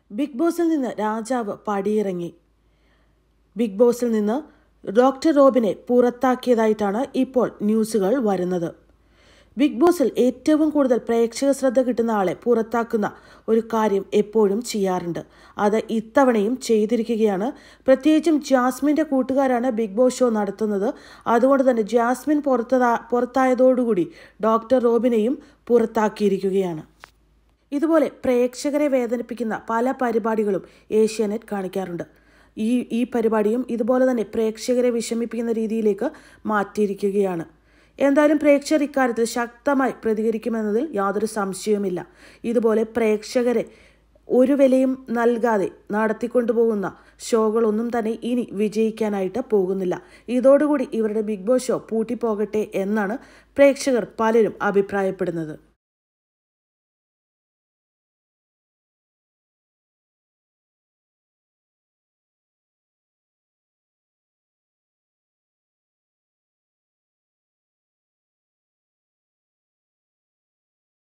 big ബോസിൽ നിന്ന് രാജാവ് പടിയിറങ്ങി ബിഗ് ബോസിൽ നിന്ന് ഡോക്ടർ റോബിനെ പുറത്താക്കിയതായിട്ടാണ് ഇപ്പോൾ ന്യൂസുകൾ വരുന്നത് ബിഗ് ബോസിൽ ഏറ്റവും കൂടുതൽ പ്രേക്ഷക ശ്രദ്ധ കിട്ടുന്ന ആളെ പുറത്താക്കുന്ന ഒരു കാര്യം എപ്പോഴും ചെയ്യാറുണ്ട് അത് ഇത്തവണയും ചെയ്തിരിക്കുകയാണ് പ്രത്യേകിച്ചും ജാസ്മിൻ്റെ കൂട്ടുകാരാണ് ബിഗ് ബോസ് ഷോ നടത്തുന്നത് അതുകൊണ്ട് തന്നെ ജാസ്മിൻ പുറത്തതാ പുറത്തായതോടുകൂടി ഡോക്ടർ റോബിനെയും പുറത്താക്കിയിരിക്കുകയാണ് ഇതുപോലെ പ്രേക്ഷകരെ വേദനിപ്പിക്കുന്ന പല പരിപാടികളും ഏഷ്യാനെറ്റ് കാണിക്കാറുണ്ട് ഈ ഈ പരിപാടിയും ഇതുപോലെ തന്നെ പ്രേക്ഷകരെ വിഷമിപ്പിക്കുന്ന രീതിയിലേക്ക് മാറ്റിയിരിക്കുകയാണ് എന്തായാലും പ്രേക്ഷകർ ഇക്കാര്യത്തിൽ ശക്തമായി പ്രതികരിക്കുമെന്നതിൽ യാതൊരു സംശയവുമില്ല ഇതുപോലെ പ്രേക്ഷകരെ ഒരു വിലയും നൽകാതെ നടത്തിക്കൊണ്ടുപോകുന്ന ഷോകളൊന്നും തന്നെ ഇനി വിജയിക്കാനായിട്ട് പോകുന്നില്ല ഇതോടുകൂടി ഇവരുടെ ബിഗ് ബോസ് ഷോ പൂട്ടിപ്പോകട്ടെ എന്നാണ് പ്രേക്ഷകർ പലരും അഭിപ്രായപ്പെടുന്നത്